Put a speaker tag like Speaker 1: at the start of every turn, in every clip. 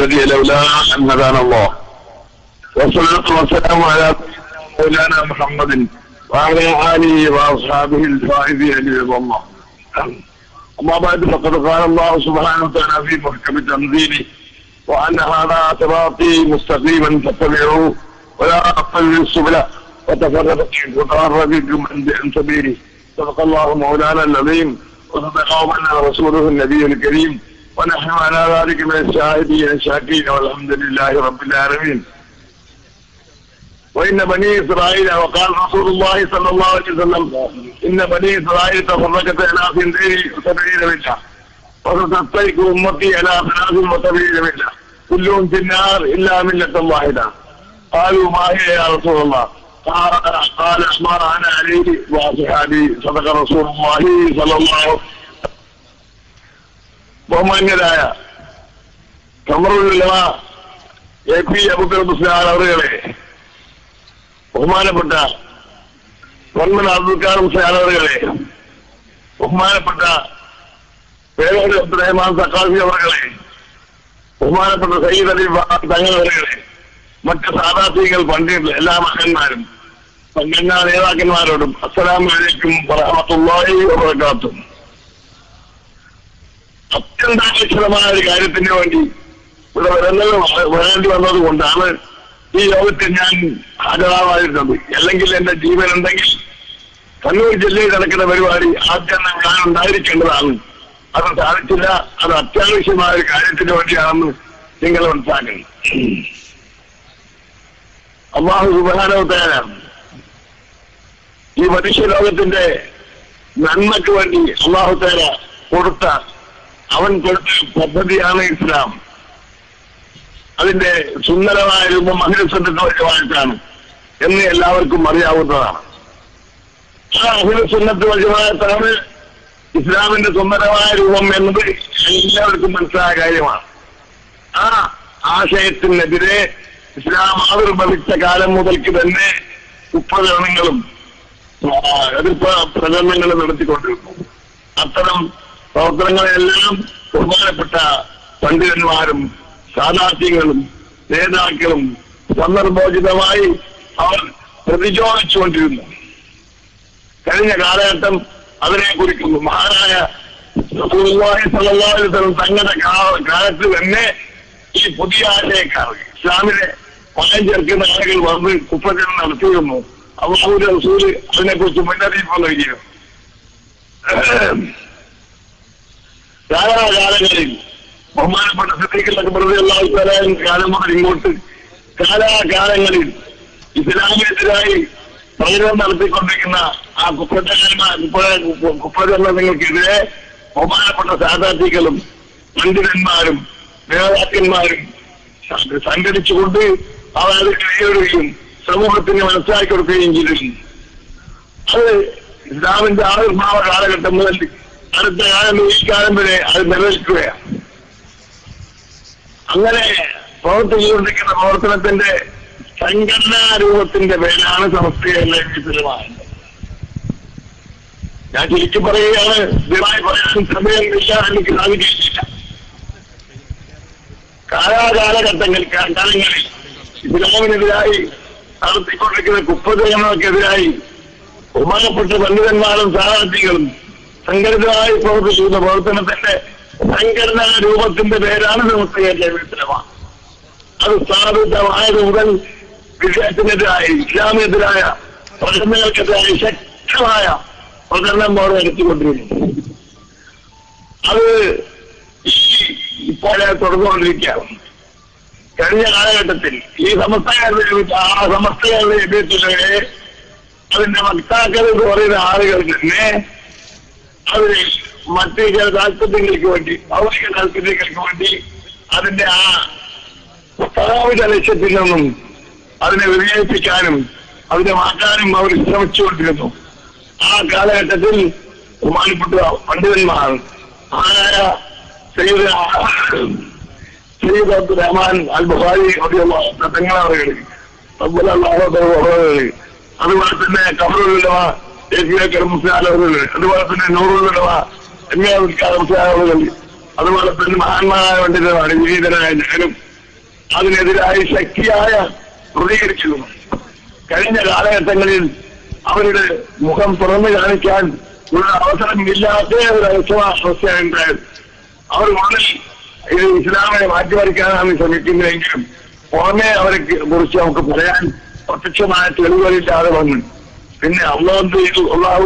Speaker 1: نهتدي لولا ان هدانا الله والصلاه والسلام على مولانا محمد وعلى اله واصحابه الفائزين برضا الله اما بعد فقد قال الله سبحانه وتعالى في محكم تنزيله وان هذا صراطي مستقيما فاتبعوه ولا تتبعوا السبل وتفرق وتفرق بكم عن سبيله صدق الله مولانا العظيم وصدق ومنع رسوله النبي الكريم ونحن على ذلك من الشاهدين الشاكرين والحمد لله رب العالمين وإن بني إسرائيل وقال رسول الله صلى الله عليه وسلم إن بني إسرائيل تفرقت إلى اثنتين وسبعين ملة وستفترق أمتي إلى ثلاث وسبعين ملة كلهم في النار إلا ملة واحدة قالوا ما هي يا رسول الله قال قال ما أنا عليه وأصحابي صدق رسول الله صلى الله عليه وسلم ബഹുമാന്യരായ Kamarulla A P Abukkar മുസ്ലാൻ അവരുകളെ ബഹുമാനപ്പെട്ട പൊന്മൻ അബ്ദുൽ കാർ മുസ്ലാൻ അവരുകളെ ബഹുമാനപ്പെട്ട പേരോട് അബ്ദുറഹ്മാൻ സക്കാഫി അവരുകളെ ബഹുമാനപ്പെട്ട സയ്യിദ് അലി തങ്ങളവരുകളെ മറ്റ് സാധാർത്ഥികൾ പണ്ഡിതர்கள் എല്ലാ മകന്മാരും സംഘടനാ നേതാക്കന്മാരോടും അസ്സലാമലൈക്കും വറഹമത്തുള്ളാഹി വബറകാതുഹു അത്യന്താപേക്ഷിതമായ ഒരു കാര്യത്തിന് വേണ്ടി ഇവിടെ വരുന്നത് വരേണ്ടി വന്നത് കൊണ്ടാണ് ഈ യോഗത്തിൽ ഞാൻ ഹാജരാവാതിരുന്നത് അല്ലെങ്കിൽ എന്റെ ജീവൻ ഉണ്ടെങ്കിൽ കണ്ണൂർ ജില്ലയിൽ നടക്കുന്ന പരിപാടി ആദ്യം ഞാൻ ഉണ്ടായിരിക്കേണ്ടതാണ് അത് സാധിച്ചില്ല അത് അത്യാവശ്യമായ ഒരു കാര്യത്തിന് വേണ്ടിയാണെന്ന് നിങ്ങൾ മനസ്സിലാക്കണം അള്ളാഹു സുബാനവത്തേനാണ് ഈ മനുഷ്യലോകത്തിന്റെ നന്മയ്ക്ക് വേണ്ടി അള്ളാഹു തേര കൊടുത്ത അവൻ കൊടുത്ത പദ്ധതിയാണ് ഇസ്ലാം അതിന്റെ സുന്ദരമായ രൂപം അഹിലസുന്നത്തുവായിട്ടാണ് എന്ന് എല്ലാവർക്കും അറിയാവുന്നതാണ് ആ അഹിലസുന്നത്ത് വജമായത്താണ് ഇസ്ലാമിന്റെ സുന്ദരമായ രൂപം എന്നത് എല്ലാവർക്കും മനസ്സിലായ കാര്യമാണ് ആ ആശയത്തിനെതിരെ ഇസ്ലാം ആവിർഭവിച്ച കാലം മുതൽക്ക് തന്നെ കുപ്രചരണങ്ങളും എതിർപ്പ് പ്രചരണങ്ങളും നടത്തിക്കൊണ്ടിരുന്നു അത്തരം പ്രവർത്തനങ്ങളെല്ലാം ബഹുമാനപ്പെട്ട പണ്ഡിതന്മാരും സാധാർത്ഥ്യങ്ങളും നേതാക്കളും സന്ദർഭോചിതമായി അവർ പ്രതിരോധിച്ചുകൊണ്ടിരുന്നു കഴിഞ്ഞ കാലഘട്ടം അതിനെ കുറിക്കുന്നു മഹാനായ തങ്ങളുടെ കാലത്ത് തന്നെ ഈ പുതിയ ആശയക്കാർ ഇസ്ലാമിനെ പണം ചേർക്കുന്ന ആളുകൾ വന്ന് കുപ്രചരണം നടത്തിയിരുന്നു അള്ളാഹുന്റെ റസൂല് അതിനെക്കുറിച്ച് മുന്നറിയിപ്പ് നൽകിയിരുന്നു കാലാകാലങ്ങളിൽ ബഹുമാനപ്പെട്ട സ്ഥിതികളൊക്കെ വെറുതെ എല്ലാവരും കാലം മുതൽ ഇങ്ങോട്ട് കാലാകാലങ്ങളിൽ ഇസ്ലാമിനെതിരായി പ്രചരണം നടത്തിക്കൊണ്ടിരിക്കുന്ന ആ കുപ്രചാരന്മാർ കുപ്രചരണങ്ങൾക്കെതിരെ ബഹുമാനപ്പെട്ട സാധാർത്ഥികളും പണ്ഡിതന്മാരും നേതാക്കന്മാരും സംഘടിച്ചുകൊണ്ട് അവർ അത് കൈയൊടുകയും സമൂഹത്തിന് മനസ്സിലാക്കി കൊടുക്കുകയും ചെയ്തിരുന്നു അത് ഇസ്ലാമിന്റെ ആവിർഭാവ കാലഘട്ടം മുതൽ അടുത്ത കാലം ഈ കാലം വരെ അത് നിലനിൽക്കുകയാണ് അങ്ങനെ പ്രവർത്തിച്ചുകൊണ്ടിരിക്കുന്ന പ്രവർത്തനത്തിന്റെ സംഘടനാ രൂപത്തിന്റെ പേരാണ് സമസ്തയല്ല വിപുലമായത് ഞാൻ ശരിക്കും പറയുകയാണ് സ്ഥിരമായി പറയാൻ സമയമില്ല എനിക്ക് സാധിക്കില്ല കാലാകാലഘട്ടങ്ങളിൽ കാലങ്ങളിൽ ഇസ്ലാമിനെതിരായി നടത്തിക്കൊണ്ടിരിക്കുന്ന കുപ്പജനങ്ങൾക്കെതിരായി ബഹുമാനപ്പെട്ട പണ്ഡിതന്മാരും സ്ഥാനാർത്ഥികളും സംഘടിതമായി പ്രവർത്തിക്കുന്ന പ്രവർത്തനത്തിന്റെ സംഘടനാ രൂപത്തിന്റെ പേരാണ് സമസ്തയുടെ വിപ്ലവം അത് സ്ഥാപിതമായത് മുതൽ വിഷയത്തിനെതിരായി ഇസ്ലാമിനെതിരായ പ്രചരണങ്ങൾക്കെതിരായി ശക്തമായ പ്രചരണം അവർ നടത്തിക്കൊണ്ടിരുന്നു അത് ഇപ്പോൾ തുടർന്നുകൊണ്ടിരിക്കുകയാണ് കഴിഞ്ഞ കാലഘട്ടത്തിൽ ഈ സമസ്തകാരുടെ ആ സമസ്തകാരുടെ എതിർത്തിലെ അതിന്റെ വക്താക്കൾ എന്ന് പറയുന്ന ആളുകൾ തന്നെ അതിന് മറ്റു ചില താല്പര്യങ്ങൾക്ക് വേണ്ടി ഭൗതിക താല്പര്യങ്ങൾക്ക് വേണ്ടി അതിന്റെ ആ സ്ഥാപിത ലക്ഷ്യത്തിൽ നിന്നും അതിനെ വിജയിപ്പിക്കാനും അതിനെ മാറ്റാനും അവർ ശ്രമിച്ചുകൊണ്ടിരുന്നു ആ കാലഘട്ടത്തിൽ ബഹുമാനപ്പെട്ട പണ്ഡിതന്മാർ ആരായ സയ്യിദ് സയ്യിദ് അബ്ദുൽ റഹ്മാൻ അൽ ബുഖാരി തങ്ങളവറുകൾ അതുപോലെ തന്നെ കബറുള്ളവ ദേശീയ മുസ്ലാലുകൾ അതുപോലെ തന്നെ നൂറുള്ളവ എന്നീ മുസ്ലാലുകൾ അതുപോലെ തന്നെ മഹാന്മാരായ പണ്ഡിതന്മാർ വിനീതനായ ഞാനും അതിനെതിരായി ശക്തിയായ പ്രതികരിച്ചിരുന്നു കഴിഞ്ഞ കാലഘട്ടങ്ങളിൽ അവരുടെ മുഖം തുറന്നു കാണിക്കാൻ ഉള്ള അവസരമില്ലാത്ത ഒരു അവസ്ഥയാണ് ഉണ്ടായത് അവർ ഉള്ളിൽ ഇത് ഇസ്ലാമിനെ മാറ്റിമറിക്കാനാണ് ശ്രമിക്കുന്നതെങ്കിലും പുറമെ അവരെ കുറിച്ച് നമുക്ക് പറയാൻ പ്രത്യക്ഷമായ തെളിവുകളില്ലാതെ വന്നു പിന്നെ അള്ളാഹു ചെയ്തു അള്ളാഹു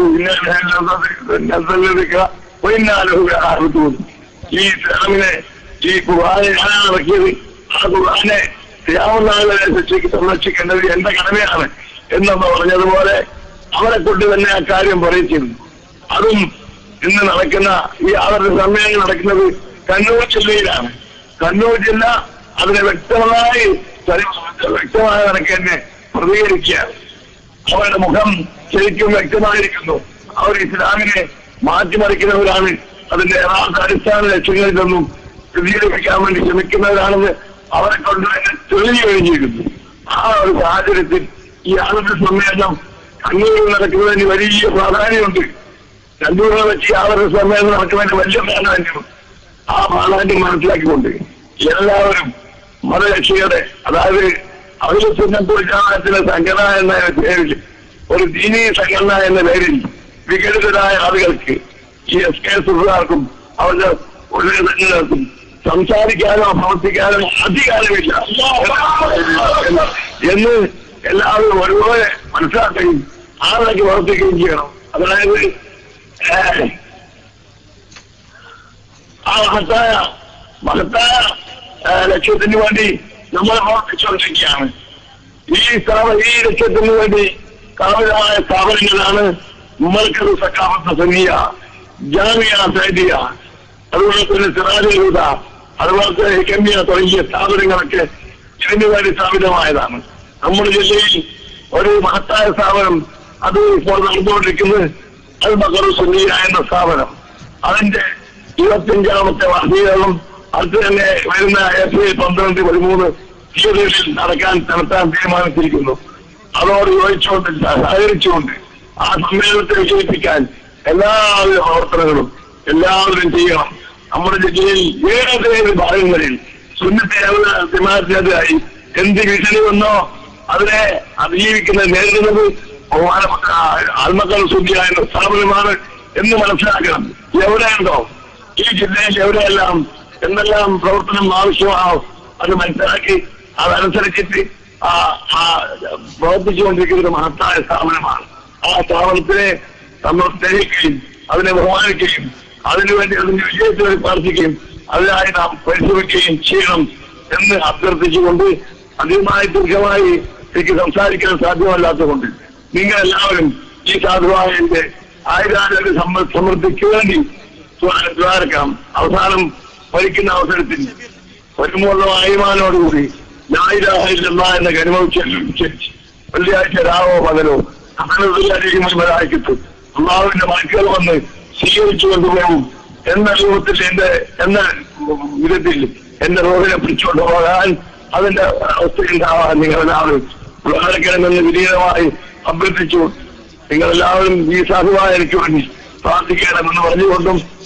Speaker 1: ഇന്നാലും ഈ ഇസ്ലാമിനെ ഈ ഖുർആനെ ഞാനാണ് ഇറക്കിയത് ആ ഖുർആനെ ചെയ്യാവുന്നവരെ ശിക്ഷിക്ക് സംരക്ഷിക്കേണ്ടത് എന്റെ കടമയാണ് എന്നൊന്ന് പറഞ്ഞതുപോലെ അവരെ കൊണ്ട് തന്നെ ആ കാര്യം പറയിച്ചിരുന്നു അതും ഇന്ന് നടക്കുന്ന ഈ അവരുടെ സമ്മേളനം നടക്കുന്നത് കണ്ണൂർ ജില്ലയിലാണ് കണ്ണൂർ ജില്ല അതിനെ വ്യക്തമായി വ്യക്തമായ നിലയ്ക്ക് തന്നെ പ്രതികരിക്കുകയാണ് അവരുടെ മുഖം ശരിക്കും വ്യക്തമായിരിക്കുന്നു അവർ ഇസ്ലാമിനെ മാറ്റിമറിക്കുന്നവരാണ് അതിന്റെ യഥാർത്ഥ അടിസ്ഥാന ലക്ഷ്യങ്ങളിൽ നിന്നും സ്ഥിരീകരിക്കാൻ വേണ്ടി ശ്രമിക്കുന്നവരാണെന്ന് അവരെ കൊണ്ട് തന്നെ തെളിഞ്ഞു കഴിഞ്ഞിരിക്കുന്നു ആ ഒരു സാഹചര്യത്തിൽ ഈ ആളുടെ സമ്മേളനം കണ്ണൂരിൽ നടക്കുന്നതിന് വലിയ പ്രാധാന്യമുണ്ട് കണ്ണൂരിനെ വെച്ച് ആളുടെ സമ്മേളനം നടക്കുന്നതിന് വലിയ പ്രാധാന്യമുണ്ട് ആ പ്രാധാന്യം മനസ്സിലാക്കിക്കൊണ്ട് എല്ലാവരും മതരക്ഷയുടെ അതായത് അഖിലസുന്നം തൊഴിലാളത്തിന്റെ സംഘടന എന്ന പേരിൽ ഒരു ദീനീ സംഘടന എന്ന പേരിൽ വികലിതരായ ആളുകൾക്ക് ഈ എസ് കെ സുഹൃത്താർക്കും അവരുടെ ഉള്ളവർക്കും സംസാരിക്കാനോ പ്രവർത്തിക്കാനോ അധികാരമില്ല എന്ന് എല്ലാവരും ഒരുപോലെ മനസ്സിലാക്കുകയും ആളിലേക്ക് പ്രവർത്തിക്കുകയും ചെയ്യണം അതായത് ഏഹ്, ആ മഹത്തായ മഹത്തായ ആ, ലക്ഷ്യത്തിന് വേണ്ടി നമ്മൾ പ്രവർത്തിച്ചുകൊണ്ടിരിക്കുകയാണ് ഈ സ്ഥാപ ഈ ലക്ഷ്യത്തിന് വേണ്ടി സ്ഥാപിതമായ സ്ഥാപനങ്ങളാണ് മർക്കത് സക്കാമത്ത് സനിയ ജാമിയ സൈദിയ അതുപോലെ തന്നെ സിറാജുലൂത അതുപോലെ തന്നെ ഹിക്കമ്യ തുടങ്ങിയ സ്ഥാപനങ്ങളൊക്കെ ഇതിനു വേണ്ടി സ്ഥാപിതമായതാണ് നമ്മുടെ ജില്ലയിൽ ഒരു മഹത്തായ സ്ഥാപനം അത് ഇപ്പോൾ നടന്നുകൊണ്ടിരിക്കുന്നത് അത് മകറു സുന്നിയ എന്ന സ്ഥാപനം അതിന്റെ ഇരുപത്തിയഞ്ചാമത്തെ വാർഷികം അത് തന്നെ വരുന്ന ഏപ്രിൽ പന്ത്രണ്ട് പതിമൂന്ന് തീയതികളിൽ നടക്കാൻ നടത്താൻ തീരുമാനിച്ചിരിക്കുന്നു അതോട് യോജിച്ചുകൊണ്ട് സഹകരിച്ചുകൊണ്ട് ആ സമ്മേളനത്തെ വിജയിപ്പിക്കാൻ എല്ലാവിധ പ്രവർത്തനങ്ങളും എല്ലാവരും ചെയ്യണം നമ്മുടെ ജില്ലയിൽ ഏതേത് ഭാഗങ്ങളിൽ സുന്നത്തിനായി എന്ത് ഭീഷണി വന്നോ അതിനെ അതിജീവിക്കുന്നത് നേരിടുന്നത് ബഹുമാനപ്പെട്ട ആത്മക്കൾ ശുദ്ധിയ എന്ന സ്ഥാപനമാണ് എന്ന് മനസ്സിലാക്കണം എവിടെയുണ്ടോ ഈ ജില്ലയിൽ എവിടെയെല്ലാം എന്തെല്ലാം പ്രവർത്തനം ആവശ്യമാണോ അത് മനസ്സിലാക്കി അതനുസരിച്ചിട്ട് ആ ആ പ്രവർത്തിച്ചുകൊണ്ടിരിക്കുന്ന ഒരു മഹത്തായ സ്ഥാപനമാണ് ആ സ്ഥാപനത്തിനെ നമ്മൾ സ്നേഹിക്കുകയും അതിനെ ബഹുമാനിക്കുകയും അതിനുവേണ്ടി അതിന്റെ വിജയത്തിന് വേണ്ടി പ്രാർത്ഥിക്കുകയും അതിനായി നാം പരിശ്രമിക്കുകയും ചെയ്യണം എന്ന് അഭ്യർത്ഥിച്ചുകൊണ്ട് അധികമായി ദീർഘമായി എനിക്ക് സംസാരിക്കാൻ സാധ്യമല്ലാത്തതുകൊണ്ട് നിങ്ങൾ എല്ലാവരും ഈ സാധുവായ എന്റെ ആയുരാരോഗ്യ സമ്മ- സമൃദ്ധിക്ക് വേണ്ടി ദ്വാ- ദ്വാരക്കാം അവസാനം ഭരിക്കുന്ന അവസരത്തിൽ ഒരുമുള്ള അയ്മാനോടുകൂടി ഞായിരാഹില്ല എന്ന കരുമവിച്ച് വെള്ളിയാഴ്ച രാവോ പകലോ അഹ്ലദിക്കും അള്ളാഹുവിന്റെ വാക്കുകൾ വന്ന് സ്വീകരിച്ചു കൊണ്ടുപോകും എന്ന രൂപത്തിൽ എന്റെ എന്ന വിധത്തിൽ എന്റെ റോഹിനെ പിടിച്ചുകൊണ്ട് പോകാൻ അതിന്റെ അവസ്ഥയുണ്ടാവാൻ നിങ്ങളെല്ലാവരും പ്രധാനക്കണമെന്ന് വിനീതമായി അഭ്യർത്ഥിച്ചു നിങ്ങളെല്ലാവരും ഈ സാധുവായ എനിക്ക് വേണ്ടി പ്രാർത്ഥിക്കണമെന്ന് പറഞ്ഞുകൊണ്ടും